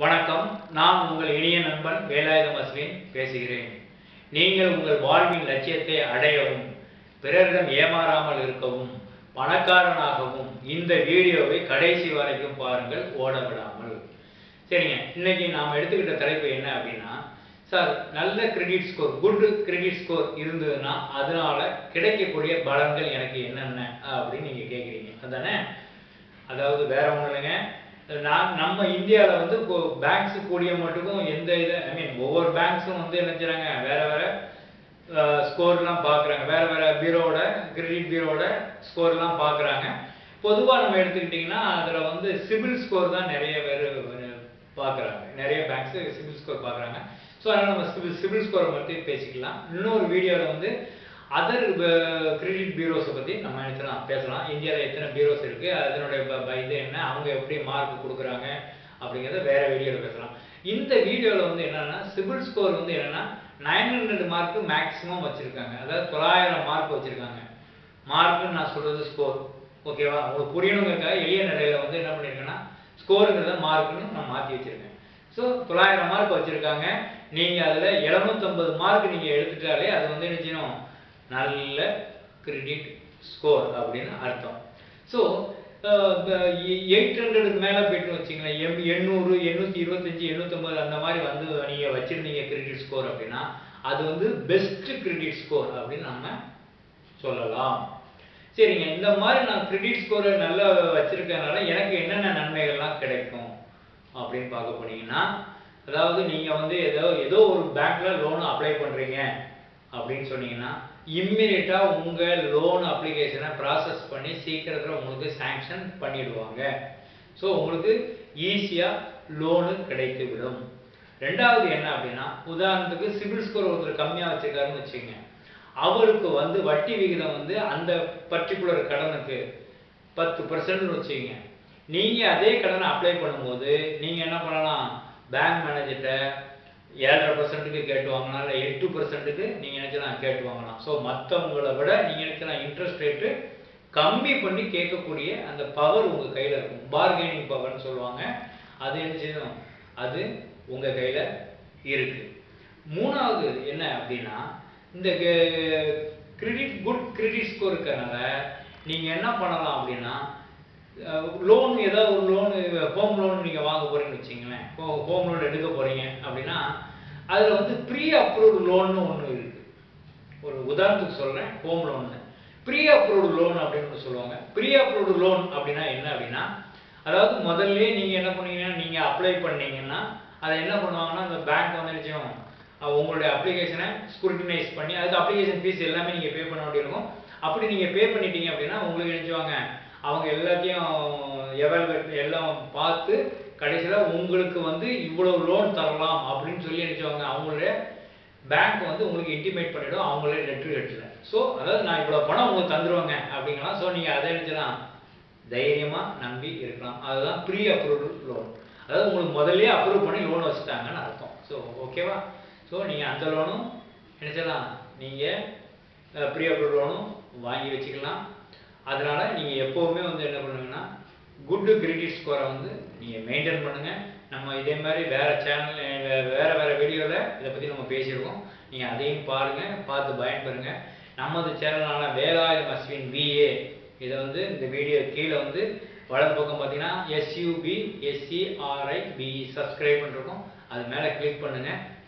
வணக்கம் நான் உங்கள் இனிய நண்பன் வேலாயுதம் அஸ்வின் பேசுகிறேன் நீங்கள் உங்கள் வாழ்வின் லட்சியத்தை அடையவும் பிறரிடம் ஏமாறாமல் இருக்கவும் பணக்காரனாகவும் இந்த வீடியோவை கடைசி வரைக்கும் பாருங்கள் ஓட விடாமல் சரிங்க இன்னைக்கு நாம் எடுத்துக்கிட்ட தலைப்பு என்ன அப்படின்னா சார் நல்ல credit score good credit score இருந்ததுன்னா அதனால கிடைக்கக்கூடிய பலன்கள் எனக்கு என்னென்ன அப்படின்னு நீங்க கேட்குறீங்க அதானே அதாவது வேற ஒன்றும் இல்லைங்க நான் நம்ம இந்தியாவில் வந்து இப்போ பேங்க்ஸ் கூடிய மட்டுக்கும் எந்த இது ஐ மீன் ஒவ்வொரு பேங்க்ஸும் வந்து என்ன செய்றாங்க வேற வேற ஸ்கோர்லாம் பார்க்குறாங்க வேற வேற பீரோவோட கிரெடிட் பீரோவோட ஸ்கோர்லாம் பார்க்குறாங்க பொதுவாக நம்ம எடுத்துக்கிட்டிங்கன்னா அதில் வந்து சிபில் ஸ்கோர் தான் நிறைய பேர் பார்க்குறாங்க நிறைய பேங்க்ஸ் சிபில் ஸ்கோர் பார்க்குறாங்க ஸோ அதனால் நம்ம சிபில் சிபில் ஸ்கோரை பற்றி பேசிக்கலாம் இன்னொரு வீடியோவில் வந்து அதர் கிரெடிட் பியூரோஸை பற்றி நம்ம நினச்சலாம் பேசலாம் இந்தியாவில் எத்தனை பியூரோஸ் இருக்குது அதனுடைய ப- ப- இது என்ன அவங்க எப்படி மார்க் கொடுக்குறாங்க அப்படிங்கிறத வேற வீடியோவில் பேசலாம் இந்த வீடியோவில் வந்து என்னன்னா சிபில் ஸ்கோர் வந்து என்னன்னா நைன் ஹண்ட்ரட் மார்க்கு மேக்ஸிமம் வச்சுருக்காங்க அதாவது தொள்ளாயிரம் மார்க் வச்சுருக்காங்க மார்க்குன்னு நான் சொல்கிறது ஸ்கோர் ஓகேவா உங்களுக்கு புரியணுங்கிறதுக்காக எளிய நடையில் வந்து என்ன பண்ணியிருக்கேன்னா ஸ்கோருங்கிறத மார்க்குன்னு நான் மாற்றி வச்சுருக்கேன் ஸோ தொள்ளாயிரம் மார்க் வச்சுருக்காங்க நீங்கள் அதில் எழுநூத்தம்பது மார்க் நீங்கள் எடுத்துட்டாலே அது வந்து என்ன செய்யணும் நல்ல கிரெடிட் ஸ்கோர் அப்படின்னு அர்த்தம் ஸோ எயிட் ஹண்ட்ரடுக்கு மேலே போயிட்டு வச்சிங்களேன் எம் எண்ணூறு எண்ணூற்றி இருபத்தஞ்சி எண்ணூற்றம்பது அந்த மாதிரி வந்து நீங்கள் வச்சுருந்தீங்க கிரெடிட் ஸ்கோர் அப்படின்னா அது வந்து பெஸ்ட் கிரெடிட் ஸ்கோர் அப்படின்னு நம்ம சொல்லலாம் சரிங்க இந்த மாதிரி நான் கிரெடிட் ஸ்கோரை நல்லா வச்சிருக்கறனால எனக்கு என்னென்ன நன்மைகள்லாம் கிடைக்கும் அப்படின்னு பார்க்க போனீங்கன்னா அதாவது நீங்கள் வந்து ஏதோ ஏதோ ஒரு பேங்க்ல லோன் அப்ளை பண்ணுறீங்க அப்படின்னு சொன்னீங்கன்னா இம்மிடியட்டாக உங்கள் லோன் அப்ளிகேஷனை ப்ராசஸ் பண்ணி சீக்கிரத்தில் உங்களுக்கு சாங்ஷன் பண்ணிடுவாங்க ஸோ உங்களுக்கு ஈஸியாக லோனு கிடைத்து விடும் ரெண்டாவது என்ன அப்படின்னா உதாரணத்துக்கு சிபில் ஸ்கோர் ஒருத்தர் கம்மியாக வச்சிருக்காருன்னு வச்சுக்கோங்க அவருக்கு வந்து வட்டி விகிதம் வந்து அந்த பர்டிகுலர் கடனுக்கு பத்து பர்சன்ட்னு வச்சுக்கோங்க நீங்கள் அதே கடனை அப்ளை பண்ணும்போது நீங்கள் என்ன பண்ணலாம் பேங்க் மேனேஜர்கிட்ட ஏழரை பர்சன்ட்டுக்கு கேட்டு வாங்கலாம் இல்லை எட்டு பர்சன்ட்டுக்கு நீங்கள் நினச்சலாம் கேட்டு வாங்கலாம் ஸோ மற்றவங்களை விட நீங்கள் நினச்சலாம் இன்ட்ரெஸ்ட் ரேட்டு கம்மி பண்ணி கேட்கக்கூடிய அந்த பவர் உங்கள் கையில் இருக்கும் பார்கெனிங் பவர்னு சொல்லுவாங்க அது என்ன செய்யணும் அது உங்கள் கையில் இருக்குது மூணாவது என்ன அப்படின்னா இந்த கிரெடிட் குட் கிரெடிட் ஸ்கோர் இருக்கறனால நீங்கள் என்ன பண்ணலாம் அப்படின்னா லோன் ஏதாவது ஒரு லோன் ஹோம் லோன் நீங்கள் வாங்க போறீங்கன்னு வச்சுங்களேன் ஹோம் லோன் எடுக்க போறீங்க அப்படின்னா அதில் வந்து ப்ரீ அப்ரூவ்டு லோன்னு ஒன்று இருக்கு ஒரு உதாரணத்துக்கு சொல்கிறேன் ஹோம் லோன்னு ப்ரீ அப்ரூவ்டு லோன் அப்படின்னு சொல்லுவாங்க ப்ரீ அப்ரூவ்டு லோன் அப்படின்னா என்ன அப்படின்னா அதாவது முதல்ல நீங்கள் என்ன பண்ணீங்கன்னா நீங்கள் அப்ளை பண்ணீங்கன்னா அதை என்ன பண்ணுவாங்கன்னா அந்த பேங்க் வந்து என்ன செய்யும் அஹ் உங்களுடைய அப்ளிகேஷனை ஸ்க்ரூட்டினைஸ் பண்ணி அதுக்கு அப்ளிகேஷன் ஃபீஸ் எல்லாமே நீங்கள் பே பண்ண வேண்டியிருக்கும் அப்படி நீங்கள் பே பண்ணிட்டீங்க அப்படின்னா உங்களுக்கு என்ன செய்வாங்க அவங்க எல்லாத்தையும் எவால்வேட் எல்லாம் பார்த்து கடைசியில் உங்களுக்கு வந்து இவ்வளவு லோன் தரலாம் அப்படின்னு சொல்லி என்ன செய்வாங்க அவங்களுடைய பேங்க் வந்து உங்களுக்கு இன்டிமேட் பண்ணிடும் அவங்களே லெட்ரு எடுத்துல ஸோ அதாவது நான் இவ்வளோ பணம் உங்களுக்கு தந்துருவாங்க அப்படிங்கலாம் ஸோ நீங்கள் அதை நினச்சலாம் தைரியமாக நம்பி இருக்கலாம் அதுதான் ப்ரீ அப்ரூவ்டு லோன் அதாவது உங்களுக்கு முதல்லயே அப்ரூவ் பண்ணி லோன் வச்சுட்டாங்கன்னு அர்த்தம் ஸோ ஓகேவா ஸோ நீங்கள் அந்த லோனும் நினச்சலாம் நீங்கள் ப்ரீ அப்ரூவ் லோனும் வாங்கி வச்சுக்கலாம் அதனால நீங்கள் எப்போவுமே வந்து என்ன பண்ணுங்கன்னா குட் கிரெடிட் ஸ்கோரை வந்து நீங்கள் மெயின்டைன் பண்ணுங்கள் நம்ம இதே மாதிரி வேறு சேனல் வேறு வேறு வீடியோவில் இதை பற்றி நம்ம பேசியிருக்கோம் நீங்கள் அதையும் பாருங்கள் பார்த்து பயன்பெறுங்க நமது சேனலான வேலாயுதம் அஸ்வின் விஏ இதை வந்து இந்த வீடியோ கீழே வந்து வலது பக்கம் பார்த்தீங்கன்னா எஸ்யூபி எஸ்சிஆர்ஐ பிஇ சப்ஸ்கிரைப் பண்ணிருக்கோம் அது மேலே கிளிக் பண்ணுங்கள்